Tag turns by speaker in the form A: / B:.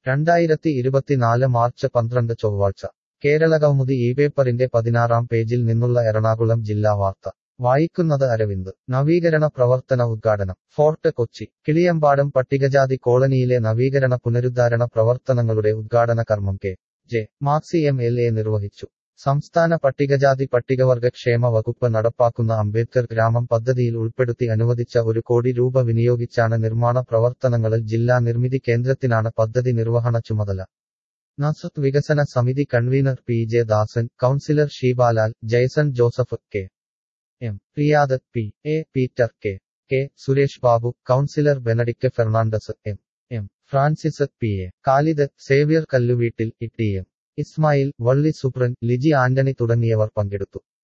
A: രണ്ടായിരത്തി ഇരുപത്തിനാല് മാർച്ച് പന്ത്രണ്ട് ചൊവ്വാഴ്ച കേരളകൗമുദി ഈ പേപ്പറിന്റെ പതിനാറാം പേജിൽ നിന്നുള്ള എറണാകുളം ജില്ലാ വാർത്ത വായിക്കുന്നത് അരവിന്ദ് നവീകരണ പ്രവർത്തന ഉദ്ഘാടനം ഫോർട്ട് കൊച്ചി കിളിയമ്പാടം പട്ടികജാതി കോളനിയിലെ നവീകരണ പുനരുദ്ധാരണ പ്രവർത്തനങ്ങളുടെ ഉദ്ഘാടന കർമ്മം K J Maxi M L A നിർവഹിച്ചു സംസ്ഥാന പട്ടികജാതി പട്ടികവർഗ ക്ഷേമ വകുപ്പ് നടപ്പാക്കുന്ന അംബേദ്കർ ഗ്രാമം പദ്ധതിയിൽ ഉൾപ്പെടുത്തി അനുവദിച്ച ഒരു കോടി രൂപ വിനിയോഗിച്ചാണ് നിർമ്മാണ പ്രവർത്തനങ്ങളിൽ ജില്ലാ നിർമ്മിതി കേന്ദ്രത്തിനാണ് പദ്ധതി നിർവഹണ ചുമതല നസത്ത് വികസന സമിതി convener P J Dasan councillor Sheebalal Jaison Joseph K M Riyad P A Peter K K Suresh Babu councillor Benedict Fernandez M M Francis P A Khalid Xavier Kalluveettil E T M Ismail Valli Subran Liji Antony തുടങ്ങിയവർ പങ്കെടുത്തു